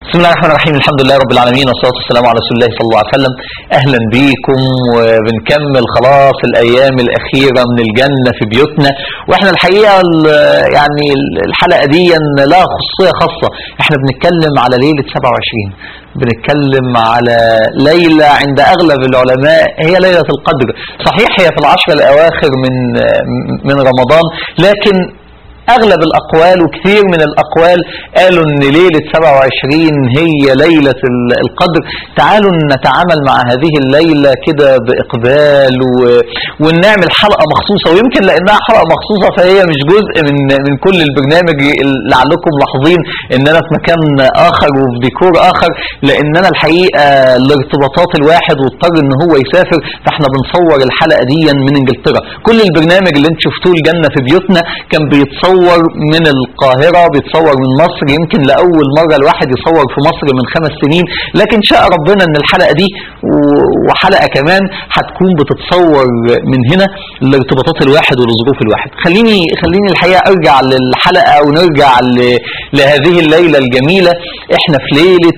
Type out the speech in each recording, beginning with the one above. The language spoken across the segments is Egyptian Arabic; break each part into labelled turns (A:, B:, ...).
A: بسم الله الرحمن الرحيم الحمد لله رب العالمين والصلاة والسلام على رسول الله صلى الله عليه وسلم أهلا بيكم وبنكمل خلاص الأيام الأخيرة من الجنة في بيوتنا وإحنا الحقيقة ال- يعني الحلقة دي لها خصوصية خاصة إحنا بنتكلم على ليلة 27 بنتكلم على ليلة عند أغلب العلماء هي ليلة القدر صحيح هي في العشر الأواخر من من رمضان لكن اغلب الاقوال وكثير من الاقوال قالوا ان ليله 27 هي ليله ال- القدر تعالوا نتعامل مع هذه الليله كده باقبال و... ونعمل حلقه مخصوصه ويمكن لانها حلقه مخصوصه فهي مش جزء من من كل البرنامج ال- لعلكم ملاحظين ان انا في مكان اخر وفي ديكور اخر لان انا الحقيقه الارتباطات الواحد واضطر ان هو يسافر فاحنا بنصور الحلقه دي من انجلترا كل البرنامج اللي انتم شفتوه الجنه في بيوتنا كان بيتصور من القاهره بيتصور من مصر يمكن لاول مره الواحد يصور في مصر من خمس سنين لكن شاء ربنا ان الحلقه دي و- وحلقه كمان هتكون بتتصور من هنا لارتباطات الواحد ولظروف الواحد خليني خليني الحقيقه ارجع للحلقه ونرجع ل- لهذه الليله الجميله احنا في ليله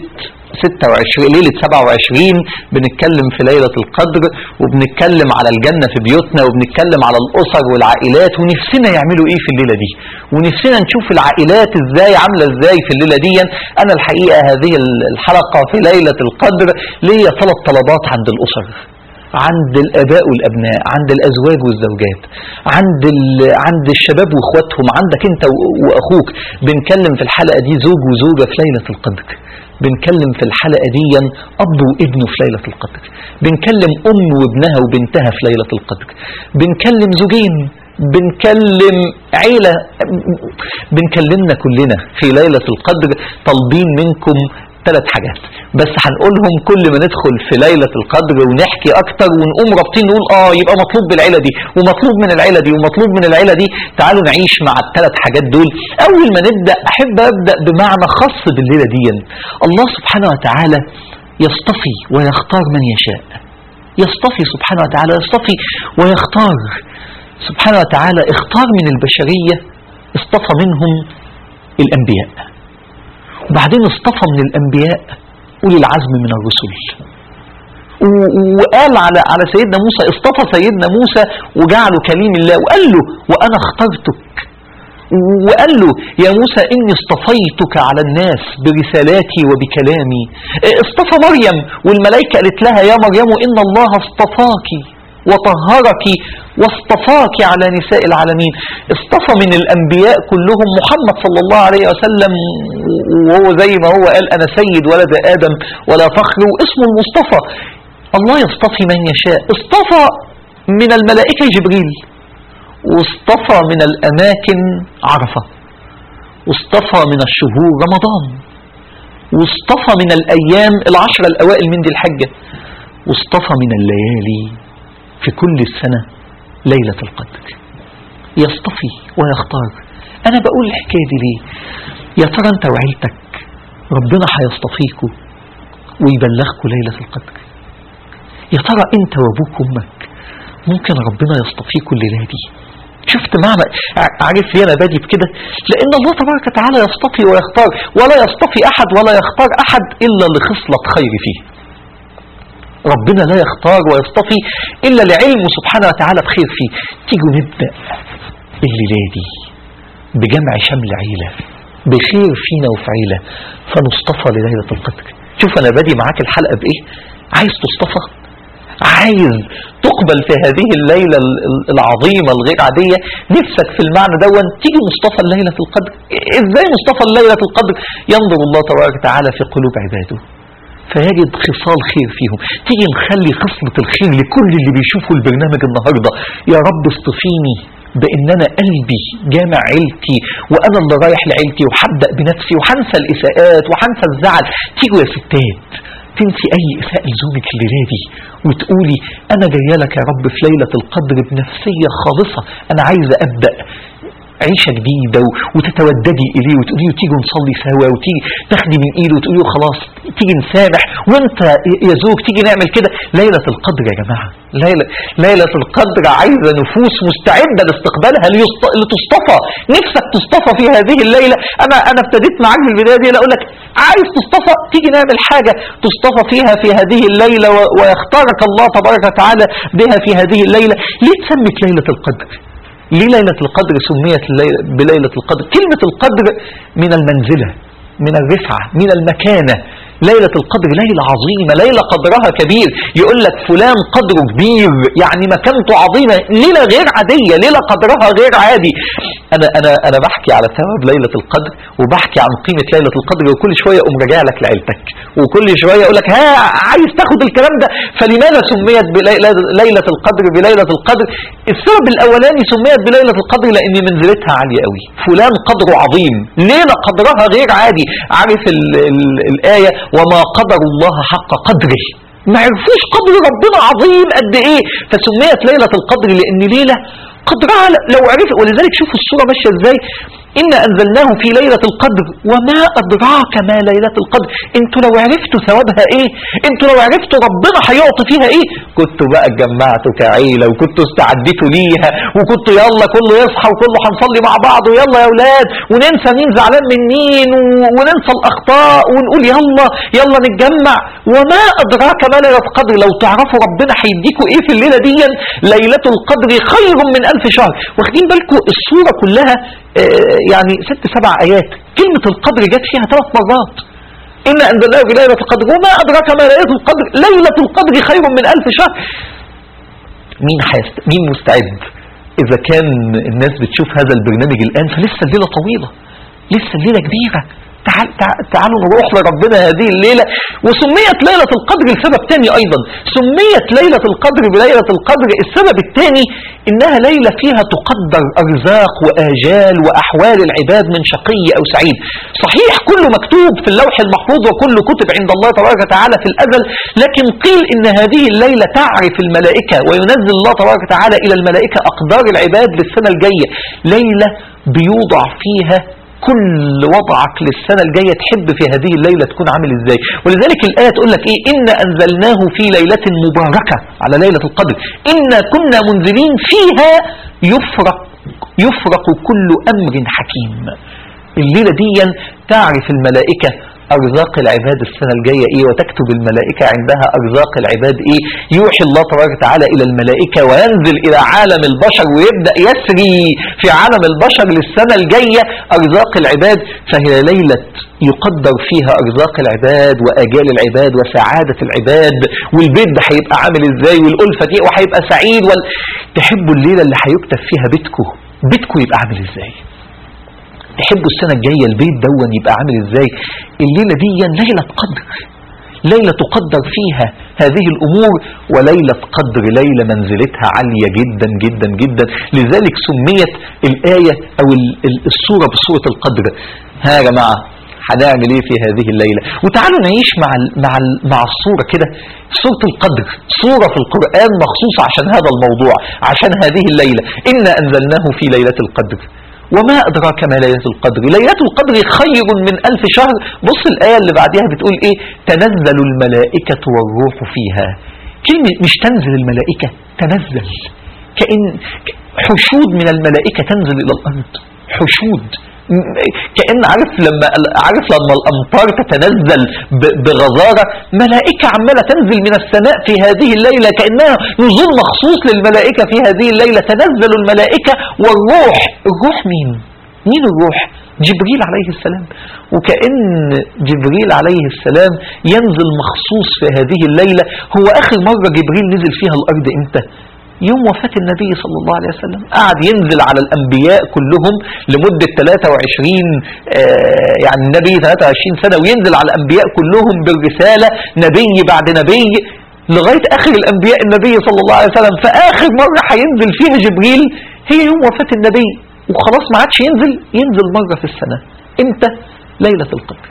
A: 26 ليلة 27 بنتكلم في ليلة القدر وبنتكلم على الجنة في بيوتنا وبنتكلم على الأسر والعائلات ونفسنا يعملوا إيه في الليلة دي ونفسنا نشوف العائلات إزاي عاملة إزاي في الليلة دي أنا الحقيقة هذه الحلقة في ليلة القدر ليا ثلاث طلبات عند الأسر عند الاباء والابناء عند الازواج والزوجات عند ال- عند الشباب واخواتهم عندك انت و- واخوك بنكلم في الحلقه دي زوج وزوجه في ليله القدر بنكلم في الحلقه دي اب وابنه في ليله القدر بنكلم ام وابنها وبنتها في ليله القدر بنكلم زوجين بنكلم عيلة بنكلمنا كلنا في ليلة القدر طالبين منكم ثلاث حاجات بس هنقولهم كل ما ندخل في ليلة القدر ونحكي أكتر ونقوم رابطين نقول آه يبقى مطلوب بالعيلة دي ومطلوب من العيلة دي ومطلوب من العيلة دي تعالوا نعيش مع الثلاث حاجات دول أول ما نبدأ أحب أبدأ بمعنى خاص بالليلة دي الله سبحانه وتعالى يصطفي ويختار من يشاء يصطفي سبحانه وتعالى يصطفي ويختار سبحانه وتعالى اختار من البشرية اصطفى منهم الأنبياء وبعدين اصطفى من الأنبياء أولي العزم من الرسل و- وقال على على سيدنا موسى اصطفى سيدنا موسى وجعله كليم الله وقال له وأنا اخترتك وقال له يا موسى إني اصطفيتك على الناس برسالاتي وبكلامي اصطفى مريم والملائكة قالت لها يا مريم إن الله اصطفاك وطهرك واصطفاك على نساء العالمين اصطفى من الأنبياء كلهم محمد صلى الله عليه وسلم وهو زي ما هو قال أنا سيد ولد آدم ولا فخر واسمه المصطفى الله يصطفي من يشاء اصطفى من الملائكة جبريل واصطفى من الأماكن عرفة واصطفى من الشهور رمضان واصطفى من الأيام العشر الأوائل من ذي الحجة واصطفى من الليالي في كل السنة ليلة القدر يصطفي ويختار أنا بقول الحكاية دي ليه يا ترى أنت وعيلتك ربنا هيصطفيكوا ويبلغكوا ليلة القدر يا ترى أنت وأبوك وأمك ممكن ربنا يصطفيكوا الليلة دي شفت معنى ع- عارف ليه انا بادي بكده لان الله تبارك وتعالى يصطفي ويختار ولا يصطفي احد ولا يختار احد الا لخصلة خير فيه ربنا لا يختار ويصطفي الا لعلمه سبحانه وتعالى بخير فيه تيجوا نبدا الليله دي بجمع شمل عيله بخير فينا وفي عيله فنصطفى لليله القدر شوف انا بادي معاك الحلقه بايه عايز تصطفى عايز تقبل في هذه الليلة ال- ال- العظيمة الغير عادية نفسك في المعنى دون تيجي مصطفى الليلة القدر ازاي مصطفى الليلة القدر ينظر الله تبارك وتعالى في قلوب عباده فيجد خصال خير فيهم تيجي نخلي خصلة الخير لكل اللي بيشوفوا البرنامج النهاردة يا رب اصطفيني بان انا قلبي جامع عيلتي وانا اللي رايح لعيلتي وهبدا بنفسي وهنسى الاساءات وهنسى الزعل تيجوا يا ستات تنسي اي اساءة لزوجك الليله دي وتقولي انا جايه لك يا رب في ليله القدر بنفسيه خالصه انا عايزه ابدا عيشه جديده و- وتتوددي اليه وتقولي له تيجوا نصلي سوا وتيجي تاخدي من ايده وتقولي له خلاص تيجي نسامح وانت يا زوج تيجي نعمل كده ليلة القدر يا جماعة ليلة, ليلة القدر عايزة نفوس مستعدة لاستقبالها ليصط- لتصطفى نفسك تصطفى في هذه الليلة انا انا ابتديت معاك في البداية دي اقول لك عايز تصطفى تيجي نعمل حاجة تصطفى فيها في هذه الليلة و- ويختارك الله تبارك وتعالى بها في هذه الليلة ليه تسمت ليلة القدر ليه ليلة القدر سميت الليلة بليلة القدر كلمة القدر من المنزلة من الرفعة من المكانة ليلة القدر ليلة عظيمة ليلة قدرها كبير يقول لك فلان قدره كبير يعني مكانته عظيمة ليلة غير عادية ليلة قدرها غير عادي أنا أنا أنا بحكي على ثواب ليلة القدر وبحكي عن قيمة ليلة القدر وكل شوية أقوم راجع لك لعيلتك وكل شوية أقول لك ها عايز تاخد الكلام ده فلماذا سميت بليلة القدر بليلة القدر السبب الأولاني سميت بليلة القدر لأن منزلتها عالية قوي فلان قدره عظيم ليلة قدرها غير عادي عارف ال ال الآية وما قدر الله حق قدره ما عرفوش قدر ربنا عظيم قد ايه فسميت ليلة القدر لان ليلة قدرها لو عرف ولذلك شوفوا الصورة ماشية ازاي إنا أنزلناه في ليلة القدر وما أدراك ما ليلة القدر انتوا لو عرفتوا ثوابها ايه انتوا لو عرفتوا ربنا هيعطي فيها ايه كنتوا بقى اتجمعتوا كعيلة وكنتوا استعدتوا ليها وكنتوا يلا كله يصحى وكله هنصلي مع بعض ويلا يا اولاد وننسى مين زعلان من مين و- وننسى الأخطاء ونقول يلا يلا نتجمع وما أدراك ما ليلة القدر لو تعرفوا ربنا هيديكوا ايه في الليلة دي ليلة القدر خير من ألف شهر واخدين بالكم الصورة كلها آه، يعني ست سبع آيات كلمة القدر جت فيها ثلاث مرات إن أنزلناه في ليلة القدر وما أدراك ما ليلة القدر ليلة القدر خير من ألف شهر مين حيست... مين مستعد إذا كان الناس بتشوف هذا البرنامج الآن فلسه الليلة طويلة لسه الليلة كبيرة تعال تعال تعالوا نروح لربنا هذه الليلة وسميت ليلة القدر لسبب تاني أيضا سميت ليلة القدر بليلة القدر السبب الثاني إنها ليلة فيها تقدر أرزاق وآجال وأحوال العباد من شقي أو سعيد صحيح كله مكتوب في اللوح المحفوظ وكله كتب عند الله تبارك وتعالى في الأزل لكن قيل إن هذه الليلة تعرف الملائكة وينزل الله تبارك وتعالى إلى الملائكة أقدار العباد للسنة الجاية ليلة بيوضع فيها كل وضعك للسنة الجاية تحب في هذه الليلة تكون عامل ازاي ولذلك الآية تقول لك ايه إن أنزلناه في ليلة مباركة على ليلة القدر إنا كنا منزلين فيها يفرق يفرق كل أمر حكيم الليلة دي تعرف الملائكة أرزاق العباد السنة الجاية إيه وتكتب الملائكة عندها أرزاق العباد إيه يوحي الله تبارك وتعالى إلى الملائكة وينزل إلى عالم البشر ويبدأ يسري في عالم البشر للسنة الجاية أرزاق العباد فهي ليلة يقدر فيها أرزاق العباد وآجال العباد وسعادة العباد والبيت ده هيبقى عامل إزاي والألفة دي وهيبقى سعيد وال... تحبوا الليلة اللي هيكتب فيها بيتكم بيتكم يبقى عامل إزاي تحبوا السنة الجاية البيت دون يبقى عامل ازاي الليلة دي ليلة قدر ليلة تقدر فيها هذه الأمور وليلة قدر ليلة منزلتها عالية جدا جدا جدا لذلك سميت الآية أو ال- ال- الصورة بصورة القدر ها يا جماعة هنعمل ايه في هذه الليلة وتعالوا نعيش مع ال مع ال مع الصورة كده سورة القدر صورة في القرآن مخصوصة عشان هذا الموضوع عشان هذه الليلة إنا أنزلناه في ليلة القدر وما أدراك ما ليلة القدر ليلة القدر خير من ألف شهر بص الآية اللي بعدها بتقول إيه تنزل الملائكة والروح فيها كلمة مش تنزل الملائكة تنزل كأن حشود من الملائكة تنزل إلى الأرض حشود م- كأن عارف لما عارف لما الأمطار تتنزل ب- بغزارة ملائكة عمالة تنزل من السماء في هذه الليلة كأنها نزول مخصوص للملائكة في هذه الليلة تنزل الملائكة والروح الروح مين؟ مين الروح؟ جبريل عليه السلام وكأن جبريل عليه السلام ينزل مخصوص في هذه الليلة هو آخر مرة جبريل نزل فيها الأرض إمتى؟ يوم وفاة النبي صلى الله عليه وسلم قعد ينزل على الأنبياء كلهم لمدة 23 آه، يعني النبي 23 سنة وينزل على الأنبياء كلهم بالرسالة نبي بعد نبي لغاية آخر الأنبياء النبي صلى الله عليه وسلم فآخر مرة هينزل فيها جبريل هي يوم وفاة النبي وخلاص ما عادش ينزل ينزل مرة في السنة امتى؟ ليلة القدر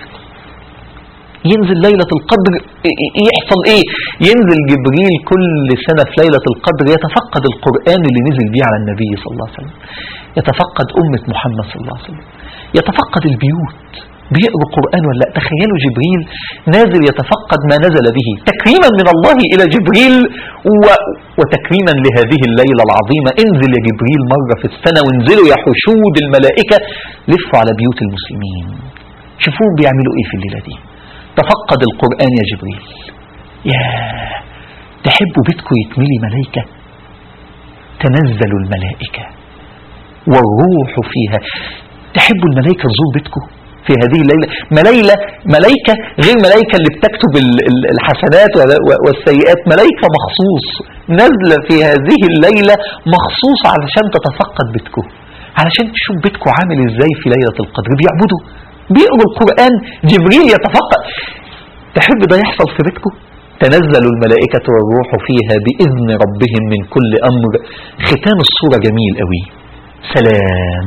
A: ينزل ليلة القدر ي- ي- يحصل ايه ينزل جبريل كل سنة في ليلة القدر يتفقد القرآن اللي نزل بيه على النبي صلى الله عليه وسلم يتفقد أمة محمد صلى الله عليه وسلم يتفقد البيوت بيقروا قرآن ولا لا تخيلوا جبريل نازل يتفقد ما نزل به تكريما من الله إلى جبريل و... وتكريما لهذه الليلة العظيمة انزل يا جبريل مرة في السنة وانزلوا يا حشود الملائكة لفوا على بيوت المسلمين شوفوا بيعملوا ايه في الليلة دي تفقد القرآن يا جبريل يا تحبوا بيتكم يتملي ملائكة تنزل الملائكة والروح فيها تحبوا الملائكة تزور بيتكم في هذه الليلة ملائكة ملائكة غير ملائكة اللي بتكتب الحسنات والسيئات ملائكة مخصوص نازلة في هذه الليلة مخصوص علشان تتفقد بيتكم علشان تشوف بيتكم عامل ازاي في ليلة القدر بيعبدوا بيقروا القرآن جبريل يتفقد تحب ده يحصل في بيتكم تنزل الملائكة والروح فيها بإذن ربهم من كل أمر ختام الصورة جميل قوي سلام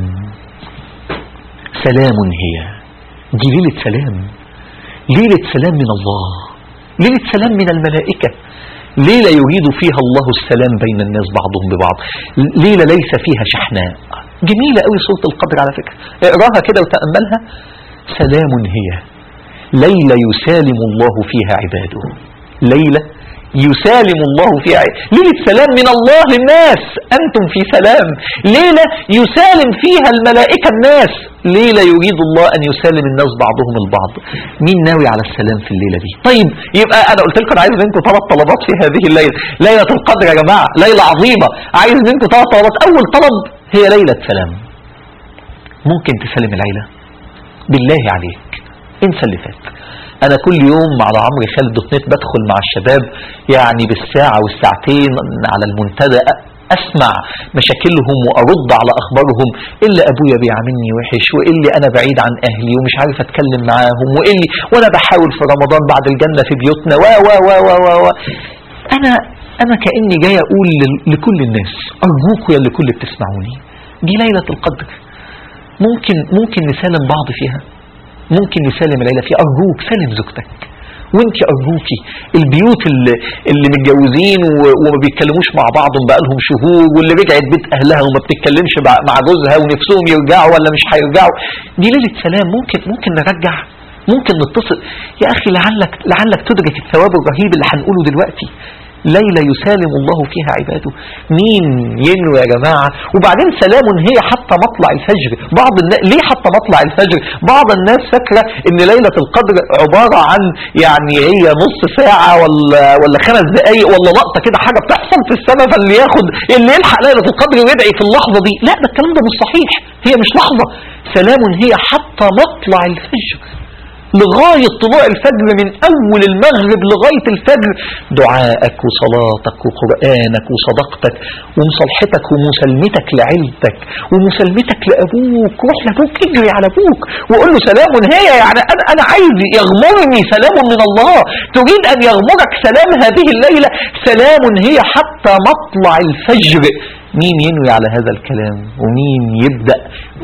A: سلام هي دي ليلة سلام ليلة سلام من الله ليلة سلام من الملائكة ليلة يريد فيها الله السلام بين الناس بعضهم ببعض ليلة ليس فيها شحناء جميلة قوي سورة القدر على فكرة اقراها كده وتأملها سلام هي ليلة يسالم الله فيها عباده ليلة يسالم الله فيها ليلة سلام من الله للناس أنتم في سلام ليلة يسالم فيها الملائكة الناس ليلة يريد الله أن يسالم الناس بعضهم البعض مين ناوي على السلام في الليلة دي طيب يبقى أنا قلت لكم عايز منكم ثلاث طلبات في هذه الليلة ليلة القدر يا جماعة ليلة عظيمة عايز منكم ثلاث طلبات أول طلب هي ليلة سلام ممكن تسلم العيلة بالله عليك انسى اللي فات انا كل يوم على عمرو خالد دوت نت بدخل مع الشباب يعني بالساعة والساعتين على المنتدى اسمع مشاكلهم وارد على اخبارهم اللي ابويا بيعاملني وحش واللي انا بعيد عن اهلي ومش عارف اتكلم معاهم واللي وانا بحاول في رمضان بعد الجنة في بيوتنا و و و و و, و. انا انا كاني جاي اقول لكل الناس ارجوكم يا اللي كل بتسمعوني دي ليلة القدر ممكن ممكن نسالم بعض فيها ممكن نسلم العيلة فيه أرجوك سلم زوجتك وانت أرجوكي البيوت اللي, اللي متجوزين وما بيتكلموش مع بعضهم بقالهم شهور واللي رجعت بيت أهلها وما بتتكلمش مع جوزها ونفسهم يرجعوا ولا مش هيرجعوا دي ليلة سلام ممكن ممكن نرجع ممكن نتصل يا أخي لعلك لعلك تدرك الثواب الرهيب اللي هنقوله دلوقتي ليلة يسالم الله فيها عباده مين ينوي يا جماعة وبعدين سلام هي حتى مطلع الفجر بعض الناس ليه حتى مطلع الفجر بعض الناس فاكرة ان ليلة القدر عبارة عن يعني هي نص ساعة ولا ولا خمس دقايق ولا لقطة كده حاجة بتحصل في السماء فاللي ياخد اللي يلحق ليلة القدر ويدعي في اللحظة دي لا ده الكلام ده مش صحيح هي مش لحظة سلام هي حتى مطلع الفجر لغاية طلوع الفجر من أول المغرب لغاية الفجر دعائك وصلاتك وقرآنك وصدقتك ومصالحتك ومسلمتك لعيلتك ومسلمتك لأبوك روح لأبوك اجري على أبوك وقول له سلام هي يعني أنا, أنا عايز يغمرني سلام من الله تريد أن يغمرك سلام هذه الليلة سلام هي حتى مطلع الفجر مين ينوي على هذا الكلام ومين يبدأ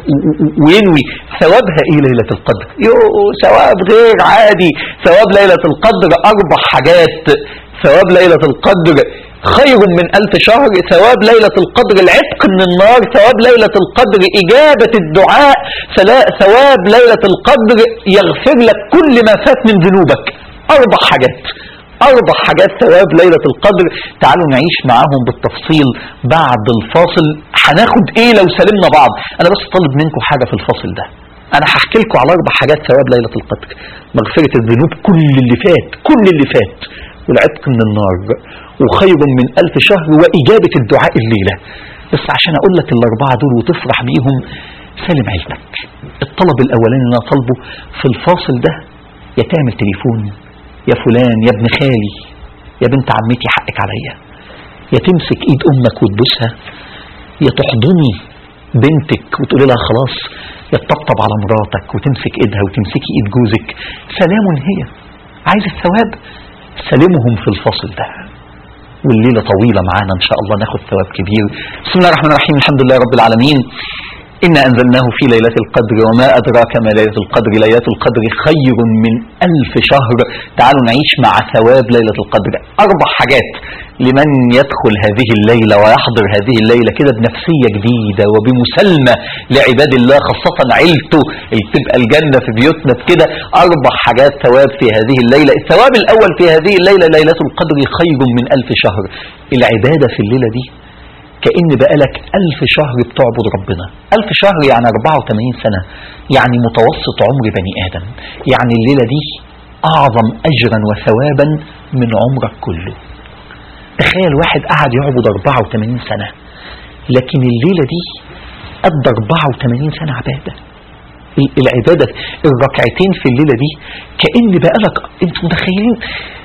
A: وينوي ثوابها ايه ليلة القدر يو ثواب غير عادي ثواب ليلة القدر اربع حاجات ثواب ليلة القدر خير من ألف شهر ثواب ليلة القدر العتق من النار ثواب ليلة القدر إجابة الدعاء ثواب ليلة القدر يغفر لك كل ما فات من ذنوبك أربع حاجات أربع حاجات ثواب ليلة القدر تعالوا نعيش معاهم بالتفصيل بعد الفاصل هناخد ايه لو سلمنا بعض انا بس طالب منكم حاجة في الفاصل ده انا هحكي لكم على اربع حاجات ثواب ليلة القدر مغفرة الذنوب كل اللي فات كل اللي فات والعتق من النار وخير من ألف شهر وإجابة الدعاء الليلة بس عشان أقول لك الأربعة دول وتفرح بيهم سلم عيلتك الطلب الأولاني اللي أنا طالبه في الفاصل ده يا تعمل تليفون يا فلان يا ابن خالي يا بنت عمتي حقك عليا يا تمسك ايد امك وتبوسها يا تحضني بنتك وتقول لها خلاص يا تطبطب على مراتك وتمسك ايدها وتمسكي ايد جوزك سلام هي عايز الثواب سلمهم في الفصل ده والليلة طويلة معانا ان شاء الله ناخد ثواب كبير بسم الله الرحمن الرحيم الحمد لله رب العالمين إنا أنزلناه في ليلة القدر وما أدراك ما ليلة القدر ليلة القدر خير من ألف شهر تعالوا نعيش مع ثواب ليلة القدر أربع حاجات لمن يدخل هذه الليلة ويحضر هذه الليلة كده بنفسية جديدة وبمسلمة لعباد الله خاصة عيلته اللي تبقى الجنة في بيوتنا كده أربع حاجات ثواب في هذه الليلة الثواب الأول في هذه الليلة ليلة القدر خير من ألف شهر العبادة في الليلة دي كأن بقالك ألف شهر بتعبد ربنا ألف شهر يعني 84 سنة يعني متوسط عمر بني آدم يعني الليلة دي أعظم أجرا وثوابا من عمرك كله تخيل واحد قعد يعبد 84 سنة لكن الليلة دي قد 84 سنة عبادة العبادة الركعتين في الليلة دي كأن بقالك انتوا متخيلين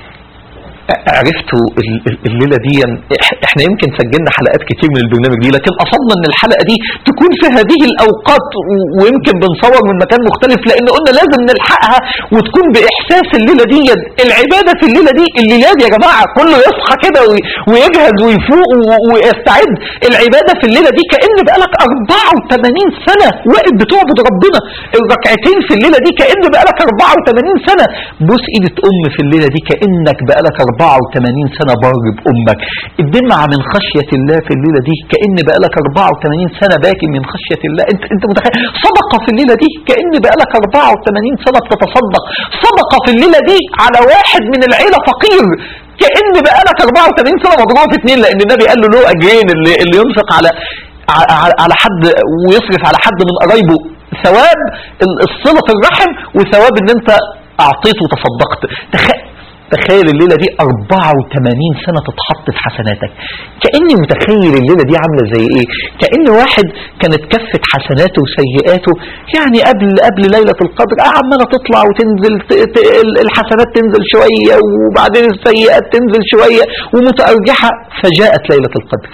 A: عرفتوا الليلة دي احنا يمكن سجلنا حلقات كتير من البرنامج دي لكن قصدنا ان الحلقة دي تكون في هذه الاوقات ويمكن بنصور من مكان مختلف لان قلنا لازم نلحقها وتكون باحساس الليلة دي العبادة في الليلة دي الليلة دي يا جماعة كله يصحى كده ويجهز ويفوق ويستعد العبادة في الليلة دي كأن بقالك 84 سنة واقف بتعبد ربنا الركعتين في الليلة دي كأن بقالك 84 سنة بص ايدة ام في الليلة دي كأنك بقالك 84 سنة بار بأمك الدمعة من خشية الله في الليلة دي كأن بقالك 84 سنة باكي من خشية الله انت انت متخيل صدقة في الليلة دي كأن بقالك 84 سنة بتتصدق صدقة في الليلة دي على واحد من العيلة فقير كأن بقالك 84 سنة مضروبة في اثنين لأن النبي قال له له أجرين اللي, اللي ينفق على على حد ويصرف على حد من قرايبه ثواب الصلة الرحم وثواب ان انت اعطيت وتصدقت تخيل الليلة دي 84 سنة تتحط في حسناتك كأني متخيل الليلة دي عاملة زي ايه كأن واحد كانت كفة حسناته وسيئاته يعني قبل قبل ليلة القدر عمالة تطلع وتنزل الحسنات تنزل شوية وبعدين السيئات تنزل شوية ومتأرجحة فجاءت ليلة القدر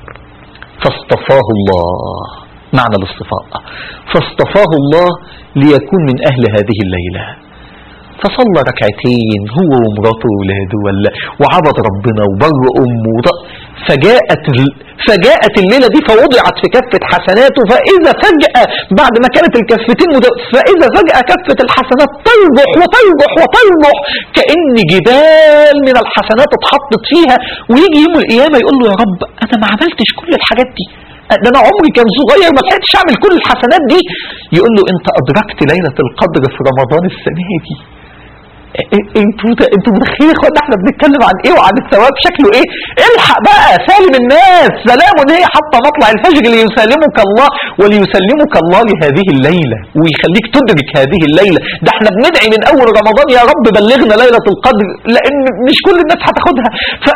A: فاصطفاه الله معنى الاصطفاء فاصطفاه الله ليكون من أهل هذه الليلة فصلى ركعتين هو ومراته وولاده ولا وعبد ربنا وبر امه فجاءت فجاءت الليله دي فوضعت في كفه حسناته فاذا فجاه بعد ما كانت الكفتين مد... فاذا فجاه كفه الحسنات تربح وتربح وتربح كان جبال من الحسنات اتحطت فيها ويجي يوم القيامه يقول له يا رب انا ما عملتش كل الحاجات دي ده انا عمري كان صغير ما لحقتش اعمل كل الحسنات دي يقول له انت ادركت ليله القدر في رمضان السنه دي انتوا انتوا متخيلين يا اخوانا احنا بنتكلم عن ايه وعن الثواب شكله ايه الحق بقى سالم الناس سلام هي حتى مطلع الفجر ليسلمك الله وليسلمك الله لهذه الليله ويخليك تدرك هذه الليله ده احنا بندعي من اول رمضان يا رب بلغنا ليله القدر لان مش كل الناس هتاخدها ف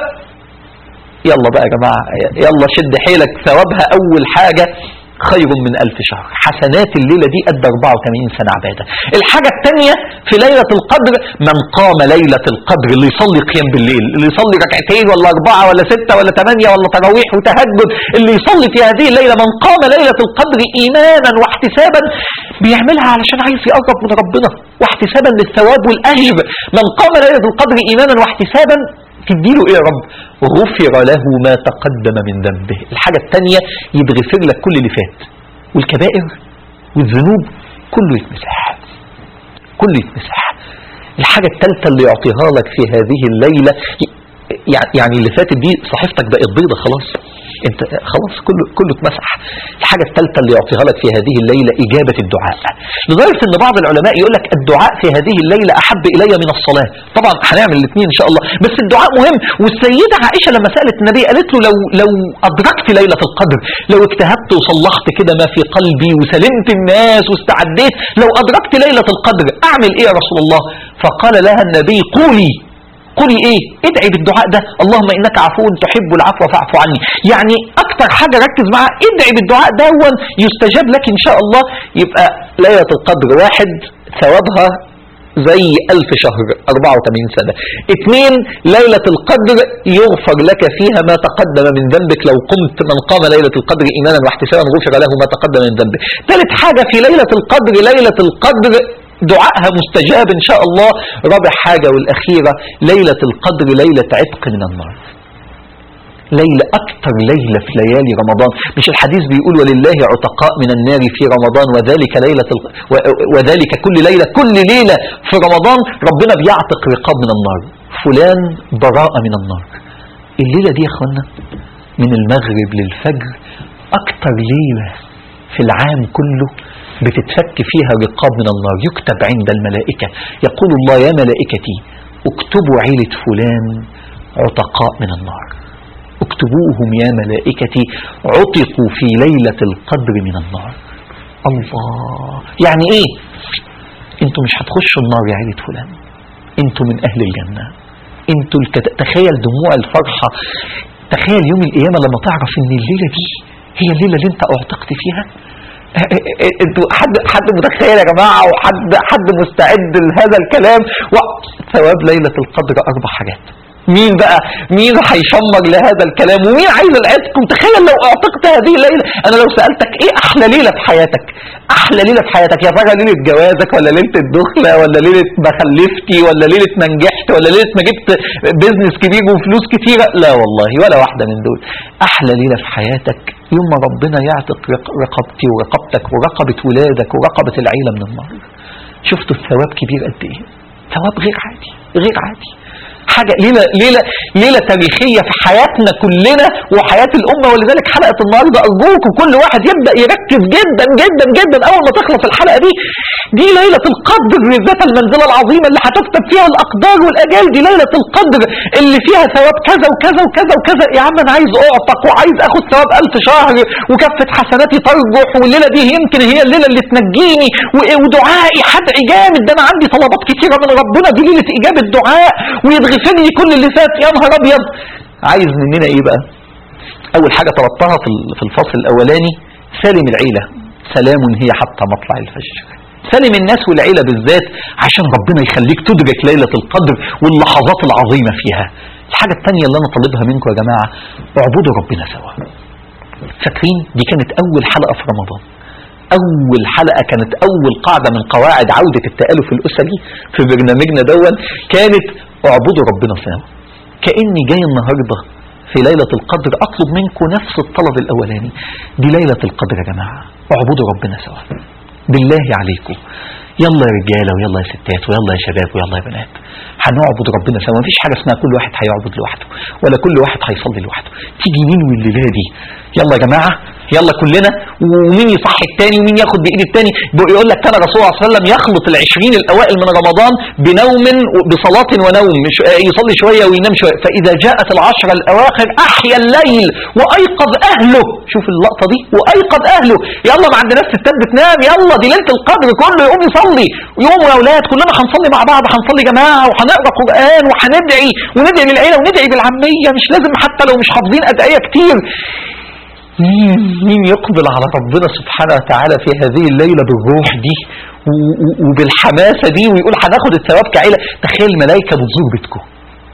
A: يلا بقى يا جماعه يلا شد حيلك ثوابها اول حاجه خير من ألف شهر حسنات الليلة دي قد 84 سنة عبادة الحاجة الثانية في ليلة القدر من قام ليلة القدر اللي يصلي قيام بالليل اللي يصلي ركعتين ولا أربعة ولا ستة ولا ثمانية ولا تراويح وتهجد اللي يصلي في هذه الليلة من قام ليلة القدر إيمانا واحتسابا بيعملها علشان عايز يقرب من ربنا واحتسابا للثواب والأجر من قام ليلة القدر إيمانا واحتسابا تديله ايه يا رب غفر له ما تقدم من ذنبه الحاجة الثانية يتغفر لك كل اللي فات والكبائر والذنوب كله يتمسح كله يتمسح الحاجة الثالثة اللي يعطيها لك في هذه الليلة يعني اللي فاتت دي صحيفتك بقت بيضة خلاص انت خلاص كله كله اتمسح الحاجه الثالثه اللي يعطيها لك في هذه الليله اجابه الدعاء لدرجه ان بعض العلماء يقول لك الدعاء في هذه الليله احب الي من الصلاه طبعا هنعمل الاثنين ان شاء الله بس الدعاء مهم والسيده عائشه لما سالت النبي قالت له لو لو ادركت ليله القدر لو اجتهدت وصلحت كده ما في قلبي وسلمت الناس واستعديت لو ادركت ليله القدر اعمل ايه يا رسول الله فقال لها النبي قولي قولي ايه ادعي بالدعاء ده اللهم انك عفو تحب العفو فاعف عني يعني اكتر حاجة ركز معاها ادعي بالدعاء ده يستجاب لك ان شاء الله يبقى ليلة القدر واحد ثوابها زي ألف شهر 84 سنة اثنين ليلة القدر يغفر لك فيها ما تقدم من ذنبك لو قمت من قام ليلة القدر إيمانا واحتسابا غفر له ما تقدم من ذنبه ثالث حاجة في ليلة القدر ليلة القدر دعائها مستجاب إن شاء الله رابع حاجة والأخيرة ليلة القدر ليلة عتق من النار ليلة أكثر ليلة في ليالي رمضان مش الحديث بيقول ولله عتقاء من النار في رمضان وذلك ليلة ال... وذلك كل ليلة كل ليلة في رمضان ربنا بيعتق رقاب من النار فلان براءة من النار الليلة دي يا اخوانا من المغرب للفجر أكثر ليلة في العام كله بتتفك فيها رقاب من النار يكتب عند الملائكة يقول الله يا ملائكتي اكتبوا عيلة فلان عتقاء من النار اكتبوهم يا ملائكتي عتقوا في ليلة القدر من النار الله يعني ايه انتوا مش هتخشوا النار يا عيلة فلان انتوا من اهل الجنة انتوا الكت... تخيل دموع الفرحة تخيل يوم القيامة لما تعرف ان الليلة دي هي الليلة اللي انت اعتقت فيها انتوا حد حد متخيل يا جماعه وحد حد مستعد لهذا الكلام ثواب ليله القدر اربع حاجات مين بقى مين هيشمر لهذا الكلام ومين عايز العتق وتخيل لو اعتقت هذه الليله انا لو سالتك ايه احلى ليله في حياتك احلى ليله في حياتك يا ترى ليله جوازك ولا ليله الدخله ولا ليله ما خلفتي ولا ليله ما نجحت ولا ليله ما جبت بيزنس كبير وفلوس كتيره لا والله ولا واحده من دول احلى ليله في حياتك يوم ما ربنا يعتق رقبتي ورقبتك ورقبه ولادك ورقبه العيله من النار شفتوا الثواب كبير قد ايه ثواب غير عادي غير عادي حاجة ليلة, ليلة, ليلة تاريخية في حياتنا كلنا وحياة الأمة ولذلك حلقة النهاردة أرجوكم كل واحد يبدأ يركز جدا جدا جدا أول ما تخلص الحلقة دي دي ليلة القدر ذات المنزلة العظيمة اللي هتكتب فيها الأقدار والأجال دي ليلة القدر اللي فيها ثواب كذا وكذا وكذا وكذا يا عم أنا عايز أعتق وعايز أخد ثواب ألف شهر وكفة حسناتي ترجح والليلة دي يمكن هي الليلة اللي تنجيني ودعائي هدعي جامد ده أنا عندي طلبات كتيرة من ربنا دي ليلة إجابة دعاء ويتغفر لي كل اللي فات يا نهار أبيض عايز مننا إيه بقى أول حاجة طلبتها في الفصل الأولاني سالم العيلة سلام هي حتى مطلع الفجر سلم الناس والعيلة بالذات عشان ربنا يخليك تدرك ليلة القدر واللحظات العظيمة فيها الحاجة الثانية اللي أنا طالبها منكم يا جماعة اعبدوا ربنا سوا فاكرين دي كانت أول حلقة في رمضان أول حلقة كانت أول قاعدة من قواعد عودة التآلف الأسري في برنامجنا دون كانت اعبدوا ربنا سوا كأني جاي النهاردة في ليلة القدر أطلب منكم نفس الطلب الأولاني دي ليلة القدر يا جماعة اعبدوا ربنا سوا بالله عليكم يلا يا رجالة ويلا يا ستات ويلا يا شباب ويلا يا بنات هنعبد ربنا سوا مفيش حاجة اسمها كل واحد هيعبد لوحده ولا كل واحد هيصلي لوحده تيجي مين والليلة دي يلا يا جماعة يلا كلنا ومين يصحي التاني ومين ياخد بايد التاني يقول لك كان الرسول صلى الله عليه وسلم يخلط العشرين الاوائل من رمضان بنوم بصلاة ونوم مش يصلي شوية وينام شوية فاذا جاءت العشرة الاواخر احيا الليل وايقظ اهله شوف اللقطة دي وايقظ اهله يلا ما عندناش ستات بتنام يلا دي ليلة القدر كله يقوم يصلي يقوم يا اولاد كلنا هنصلي مع بعض هنصلي جماعة وهنقرا قرآن وهندعي وندعي للعيلة وندعي بالعامية مش لازم حتى لو مش حافظين ادعية كتير مين مين يقبل على ربنا سبحانه وتعالى في هذه الليلة بالروح دي وبالحماسة دي ويقول هناخد الثواب كعيلة تخيل الملائكة بتزور بيتكم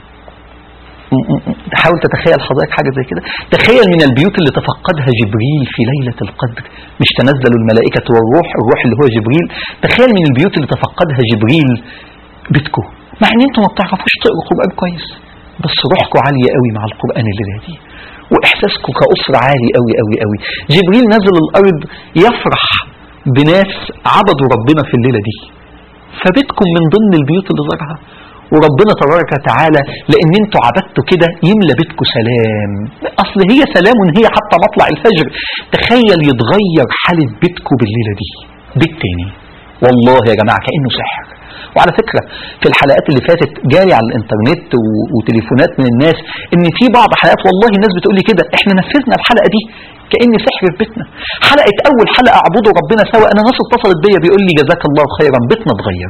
A: حاول تتخيل حضرتك حاجة زي كده تخيل من البيوت اللي تفقدها جبريل في ليلة القدر مش تنزل الملائكة والروح الروح اللي هو جبريل تخيل من البيوت اللي تفقدها جبريل بيتكم مع ان انتم ما بتعرفوش تقروا قرآن كويس بس روحكم عالية قوي مع القرآن الليلة دي واحساسكم كأسرة عالي قوي قوي قوي جبريل نزل الارض يفرح بناس عبدوا ربنا في الليلة دي فبيتكم من ضمن البيوت اللي زارها وربنا تبارك وتعالى لان انتوا عبدتوا كده يملى بيتكم سلام اصل هي سلام هي حتى مطلع الفجر تخيل يتغير حالة بيتكم بالليلة دي بيت تاني والله يا جماعة كأنه سحر وعلى فكرة في الحلقات اللي فاتت جالي على الانترنت وتليفونات من الناس ان في بعض حلقات والله الناس بتقول لي كده احنا نفذنا الحلقة دي كأن سحر في بيتنا حلقة اول حلقة اعبدوا ربنا سوا انا ناس اتصلت بيا بيقول لي جزاك الله خيرا بيتنا اتغير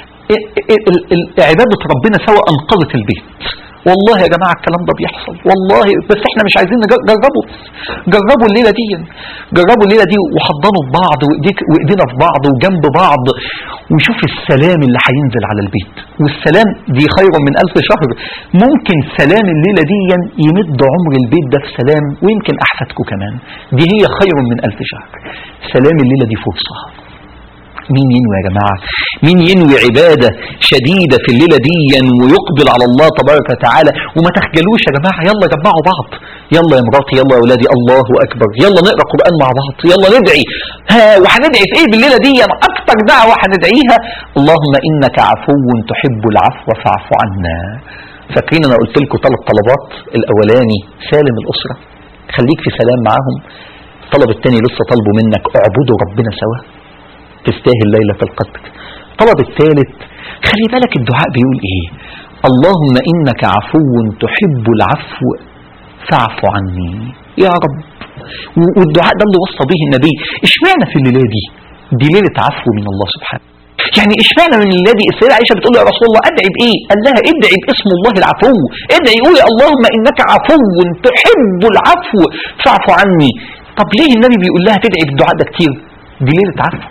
A: عبادة ربنا سوا انقذت البيت والله يا جماعة الكلام ده بيحصل والله بس احنا مش عايزين نجربه جربوا الليلة دي جربوا الليلة دي وحضنوا ببعض وايديك وايدينا في بعض وجنب بعض وشوف السلام اللي هينزل على البيت والسلام دي خير من ألف شهر ممكن سلام الليلة دي يمد عمر البيت ده في سلام ويمكن أحفادكم كمان دي هي خير من ألف شهر سلام الليلة دي فرصة مين ينوي يا جماعة مين ينوي عبادة شديدة في الليلة دي ويقبل على الله تبارك وتعالى وما تخجلوش يا جماعة يلا جمعوا بعض يلا يا مراتي يلا يا اولادي الله اكبر يلا نقرا قران مع بعض يلا ندعي ها وهندعي في ايه بالليله دي يعني اكتر دعوه هندعيها اللهم انك عفو تحب العفو فاعف عنا فاكرين انا قلت لكم ثلاث طلبات الاولاني سالم الاسره خليك في سلام معاهم الطلب الثاني لسه طالبه منك اعبدوا ربنا سوا تستاهل ليله القدر الطلب الثالث خلي بالك الدعاء بيقول ايه اللهم انك عفو تحب العفو فاعف عني يا رب و- والدعاء ده اللي وصى به النبي اشمعنى في الليله دي دي ليله عفو من الله سبحانه يعني اشمعنى من الليله دي السيده عائشه بتقول له يا رسول الله ادعي بايه؟ قال لها ادعي باسم الله العفو ادعي قولي اللهم انك عفو تحب العفو فاعف عني طب ليه النبي بيقول لها تدعي بالدعاء ده كتير؟ دي ليله عفو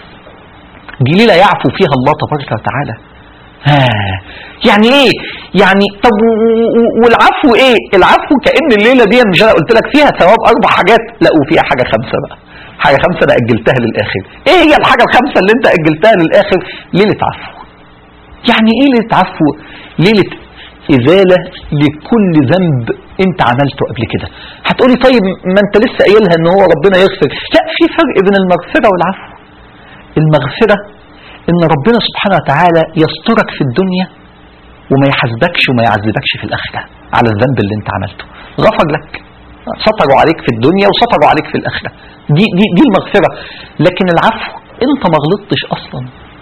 A: دي ليله يعفو فيها الله تبارك وتعالى ها يعني ايه يعني طب و- و- والعفو ايه العفو كان الليله دي مش انا قلت لك فيها ثواب اربع حاجات لا وفيها حاجه خمسه بقى حاجه خمسه انا اجلتها للاخر ايه هي الحاجه الخمسه اللي انت اجلتها للاخر ليله عفو يعني ايه ليله عفو ليله ازاله لكل ذنب انت عملته قبل كده هتقولي طيب ما انت لسه قايلها ان هو ربنا يغفر لا في فرق بين المغفره والعفو المغفره ان ربنا سبحانه وتعالى يسترك في الدنيا وما يحاسبكش وما يعذبكش في الاخره على الذنب اللي انت عملته غفر لك ستروا عليك في الدنيا وستروا عليك في الاخره دي دي دي المغفره لكن العفو انت ما غلطتش اصلا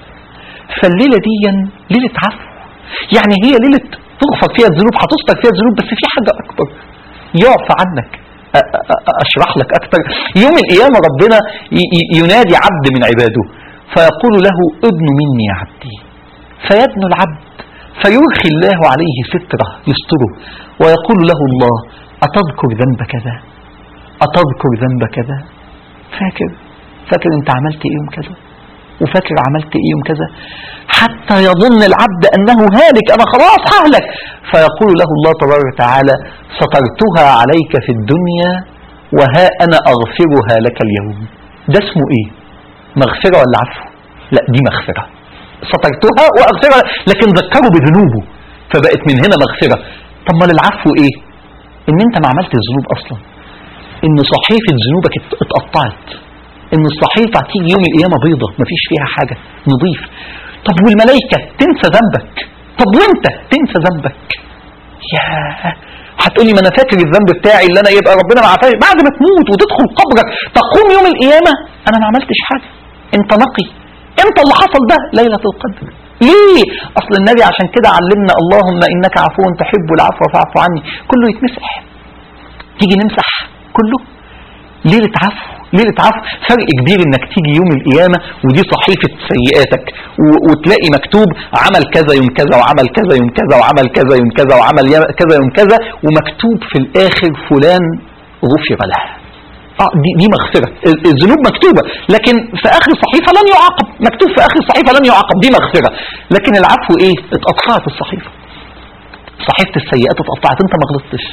A: فالليله دي ليله عفو يعني هي ليله تغفر فيها الذنوب هتستر فيها الذنوب بس في حاجه اكبر يعفى عنك أ- أ- أ- اشرح لك اكتر يوم القيامه ربنا ي- ي- ينادي عبد من عباده فيقول له ادن مني يا عبدي فيدنو العبد فيرخي الله عليه ستره يستره ويقول له الله أتذكر ذنب كذا أتذكر ذنب كذا فاكر فاكر انت عملت ايه يوم كذا وفاكر عملت ايه يوم كذا حتى يظن العبد انه هالك انا خلاص ههلك فيقول له الله تبارك وتعالى سترتها عليك في الدنيا وها انا اغفرها لك اليوم ده اسمه ايه مغفره ولا عفو لا دي مغفره سترتها واغفرها لكن ذكره بذنوبه فبقت من هنا مغفره طب ما العفو ايه ان انت ما عملت الذنوب اصلا ان صحيفه ذنوبك ات- اتقطعت ان الصحيفه هتيجي يوم القيامه بيضه مفيش فيها حاجه نظيف طب والملائكه تنسى ذنبك طب وانت تنسى ذنبك يا هتقولي ما انا فاكر الذنب بتاعي اللي انا يبقى ربنا ما عافاش بعد ما تموت وتدخل قبرك تقوم يوم القيامه انا ما عملتش حاجه انت نقي امتى اللي حصل ده ليله القدر ليه اصل النبي عشان كده علمنا اللهم انك عفو تحب العفو فاعف عني كله يتمسح تيجي نمسح كله ليلة عفو ليلة عفو فرق كبير انك تيجي يوم القيامة ودي صحيفة سيئاتك و- وتلاقي مكتوب عمل كذا يوم كذا وعمل كذا يوم كذا وعمل كذا يوم كذا وعمل يم- كذا يوم كذا ومكتوب في الاخر فلان غفر له اه دي دي مغفرة ال- الذنوب مكتوبة لكن في اخر الصحيفة لن يعاقب مكتوب في اخر الصحيفة لن يعاقب دي مغفرة لكن العفو ايه اتقطعت الصحيفة صحيفة السيئات اتقطعت انت ما غلطتش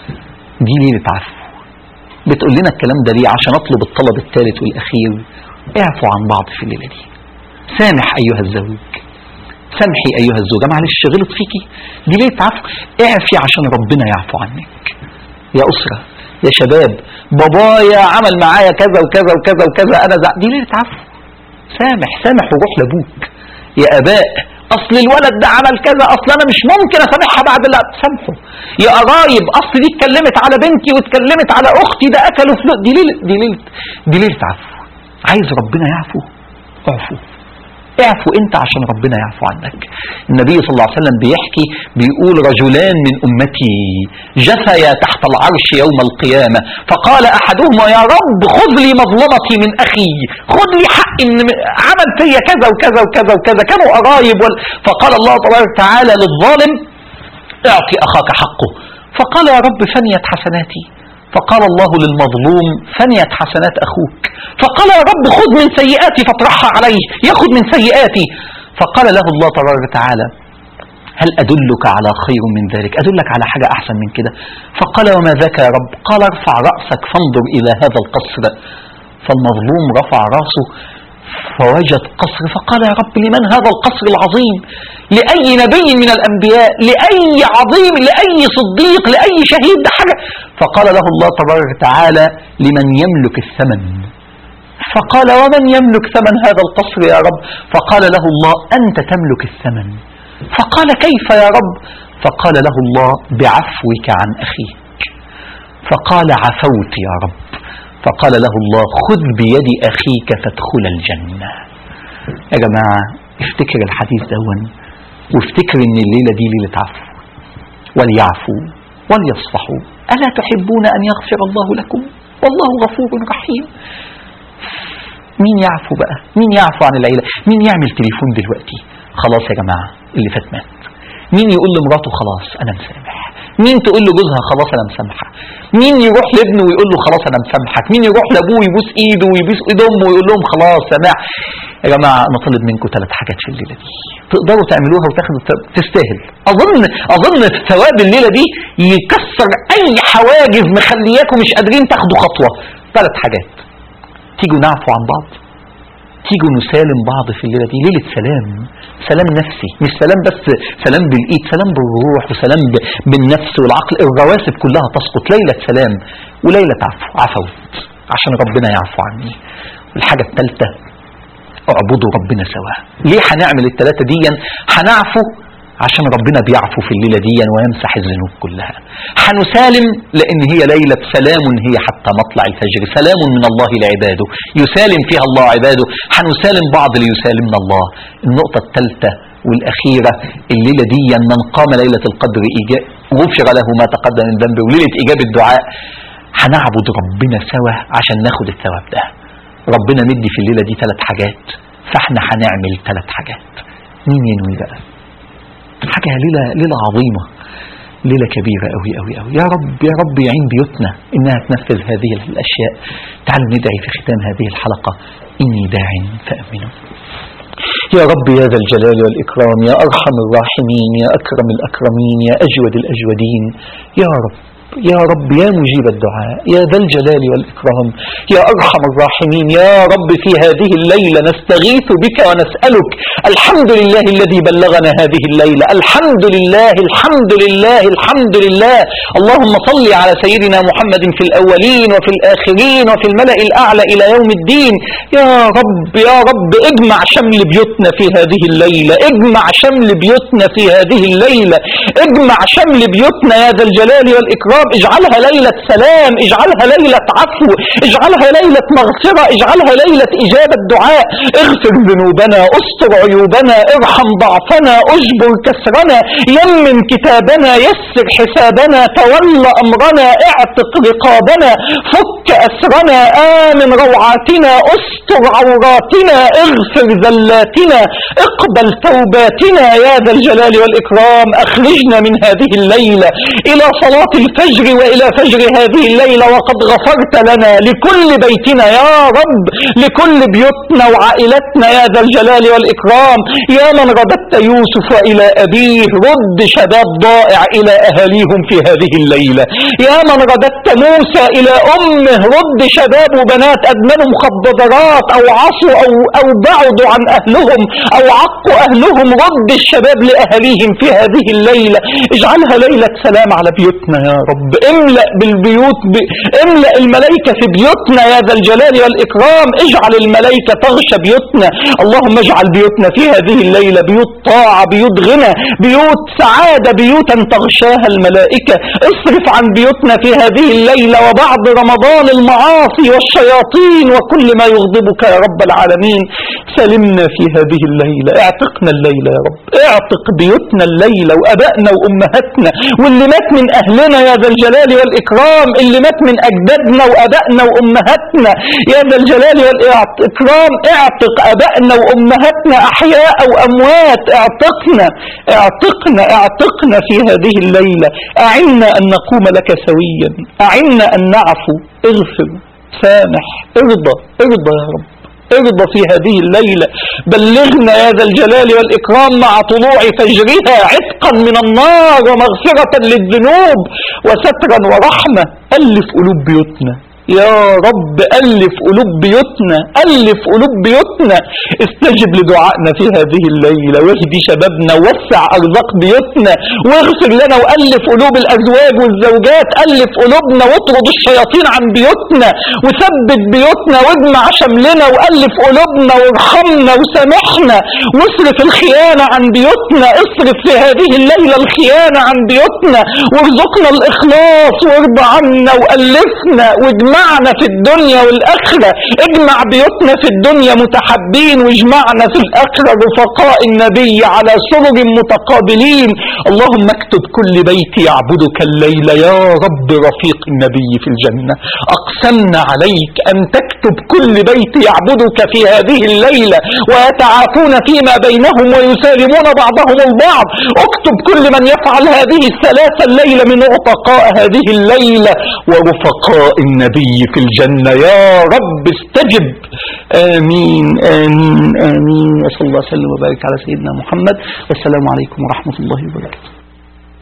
A: دي ليلة عفو بتقول لنا الكلام ده ليه عشان اطلب الطلب الثالث والاخير اعفوا عن بعض في الليله دي سامح ايها الزوج سامحي ايها الزوجه معلش غلط فيكي دي ليله عفو اعفي عشان ربنا يعفو عنك يا اسره يا شباب بابايا عمل معايا كذا وكذا وكذا وكذا انا زع... دي ليله عفو سامح سامح وروح لابوك يا اباء اصل الولد ده عمل كذا اصل انا مش ممكن اسامحها بعد لا سامحه يا قرايب اصل دي اتكلمت على بنتي واتكلمت على اختي ده اكلوا فلوس دي ليله دي ليله دي ليله عفو عايز ربنا يعفو اعفو اعفو انت عشان ربنا يعفو عنك النبي صلى الله عليه وسلم بيحكي بيقول رجلان من امتي جثيا تحت العرش يوم القيامه فقال احدهما يا رب خذ لي مظلمتي من اخي خذ لي حق ان عمل فيا كذا وكذا وكذا وكذا كانوا قرايب وال... فقال الله تبارك وتعالى للظالم اعطي اخاك حقه فقال يا رب فنيت حسناتي فقال الله للمظلوم فنيت حسنات اخوك فقال يا رب خذ من سيئاتي فاطرحها عليه ياخذ من سيئاتي فقال له الله تبارك وتعالى هل أدلك على خير من ذلك أدلك على حاجة أحسن من كده فقال وما ذاك يا رب قال ارفع رأسك فانظر إلى هذا القصر فالمظلوم رفع رأسه فوجد قصر فقال يا رب لمن هذا القصر العظيم لأي نبي من الأنبياء لأي عظيم لأي صديق لأي شهيد ده حاجة فقال له الله تبارك وتعالى لمن يملك الثمن فقال ومن يملك ثمن هذا القصر يا رب فقال له الله أنت تملك الثمن فقال كيف يا رب فقال له الله بعفوك عن أخيك فقال عفوت يا رب فقال له الله خذ بيد أخيك فادخل الجنة يا جماعة افتكر الحديث دون وافتكر ان الليلة دي ليلة عفو وليعفوا وليصفحوا ألا تحبون أن يغفر الله لكم والله غفور رحيم مين يعفو بقى مين يعفو عن العيلة مين يعمل تليفون دلوقتي خلاص يا جماعة اللي فات مات مين يقول لمراته خلاص أنا مسامح مين تقول لجوزها خلاص أنا مسامحة مين يروح لابنه ويقول له خلاص أنا مسامحك مين يروح لأبوه يبوس إيده ويبوس إيد أمه ويقول لهم خلاص سامح يا جماعة أنا طالب منكم ثلاث حاجات في الليلة دي تقدروا تعملوها وتاخدوا تستاهل أظن أظن ثواب الليلة دي يكسر أي حواجز مخلياكم مش قادرين تاخدوا خطوة ثلاث حاجات تيجوا نعفو عن بعض تيجوا نسالم بعض في الليلة دي ليلة سلام سلام نفسي مش سلام بس سلام بالإيد سلام بالروح وسلام ب- بالنفس والعقل الرواسب كلها تسقط ليلة سلام وليلة عفو عفوت عشان ربنا يعفو عني والحاجة الثالثة اعبدوا ربنا سوا ليه هنعمل الثلاثة دي هنعفو عشان ربنا بيعفو في الليلة دي ويمسح الذنوب كلها هنسالم لأن هي ليلة سلام هي حتى مطلع الفجر سلام من الله لعباده يسالم فيها الله عباده هنسالم بعض ليسالمنا الله النقطة الثالثة والأخيرة الليلة دي من قام ليلة القدر إيجاب غفر له ما تقدم من ذنبه وليلة إجابة الدعاء هنعبد ربنا سوا عشان ناخد الثواب ده ربنا مدي في الليلة دي ثلاث حاجات فاحنا هنعمل ثلاث حاجات مين ينوي بقى حاجة ليلة, ليلة عظيمة ليلة كبيرة أوي أوي أوي يا رب يا رب يعين بيوتنا إنها تنفذ هذه الأشياء تعالوا ندعي في ختام هذه الحلقة إني داع فأمنوا يا رب يا ذا الجلال والإكرام يا أرحم الراحمين يا أكرم الأكرمين يا أجود الأجودين يا رب يا رب يا مجيب الدعاء يا ذا الجلال والإكرام يا أرحم الراحمين يا رب في هذه الليلة نستغيث بك ونسألك الحمد لله الذي بلغنا هذه الليلة الحمد لله الحمد لله الحمد لله اللهم صل على سيدنا محمد في الأولين وفي الآخرين وفي الملأ الأعلى إلى يوم الدين يا رب يا رب اجمع شمل بيوتنا في هذه الليلة اجمع شمل بيوتنا في هذه الليلة اجمع شمل بيوتنا يا ذا الجلال والإكرام اجعلها ليلة سلام اجعلها ليلة عفو اجعلها ليلة مغفرة اجعلها ليلة إجابة دعاء اغفر ذنوبنا استر عيوبنا ارحم ضعفنا اجبر كسرنا يمن كتابنا يسر حسابنا تولى أمرنا اعتق رقابنا فك أسرنا آمن روعاتنا استر عوراتنا اغفر ذلاتنا اقبل توباتنا يا ذا الجلال والإكرام أخرجنا من هذه الليلة إلى صلاة الفجر وإلى فجر هذه الليلة وقد غفرت لنا لكل بيتنا يا رب لكل بيوتنا وعائلتنا يا ذا الجلال والإكرام يا من رددت يوسف إلى أبيه رد شباب ضائع إلى أهاليهم في هذه الليلة يا من رددت موسى إلى أمه رد شباب وبنات أدمنوا مخدرات أو عصوا أو, أو بعدوا عن أهلهم أو عقوا أهلهم رد الشباب لأهاليهم في هذه الليلة اجعلها ليلة سلام على بيوتنا يا رب املأ بالبيوت ب... املأ الملائكة في بيوتنا يا ذا الجلال والإكرام اجعل الملائكة تغشى بيوتنا اللهم اجعل بيوتنا في هذه الليلة بيوت طاعة بيوت غنى بيوت سعادة بيوتا تغشاها الملائكة اصرف عن بيوتنا في هذه الليلة وبعد رمضان المعاصي والشياطين وكل ما يغضبك يا رب العالمين سلمنا في هذه الليلة اعتقنا الليلة يا رب اعتق بيوتنا الليلة وأبائنا وأمهاتنا واللي مات من أهلنا يا ذا الجلال والإكرام اللي مات من أجدادنا وأبائنا وأمهاتنا يا ذا الجلال والإكرام اعتق أبائنا وأمهاتنا أحياء أو أموات اعتقنا اعتقنا اعتقنا في هذه الليلة أعنا أن نقوم لك سويا أعنا أن نعفو اغفر سامح ارضى ارضى يا رب ارضى في هذه الليلة بلغنا يا ذا الجلال والإكرام مع طلوع فجرها عتقا من النار ومغفرة للذنوب وسترا ورحمة ألف قلوب بيوتنا
B: يا رب ألف قلوب بيوتنا ألف قلوب بيوتنا استجب لدعائنا في هذه الليلة واهدي شبابنا ووسع أرزاق بيوتنا واغفر لنا وألف قلوب الأزواج والزوجات ألف قلوبنا واطرد الشياطين عن بيوتنا وثبت بيوتنا واجمع شملنا وألف قلوبنا وارحمنا وسامحنا واصرف الخيانة عن بيوتنا اصرف في هذه الليلة الخيانة عن بيوتنا وارزقنا الإخلاص وارضى عنا وألفنا واجمعنا في الدنيا والآخرة اجمع بيوتنا في الدنيا متحبين واجمعنا في الآخرة رفقاء النبي على سرر متقابلين اللهم اكتب كل بيت يعبدك الليل يا رب رفيق النبي في الجنة أقسمنا عليك أن تكتب كل بيت يعبدك في هذه الليلة ويتعافون فيما بينهم ويسالمون بعضهم البعض اكتب كل من يفعل هذه الثلاثة الليلة من عتقاء هذه الليلة ورفقاء النبي في الجنة يا رب استجب آمين آمين آمين وصلى الله وسلم وبارك على سيدنا محمد والسلام عليكم ورحمة الله وبركاته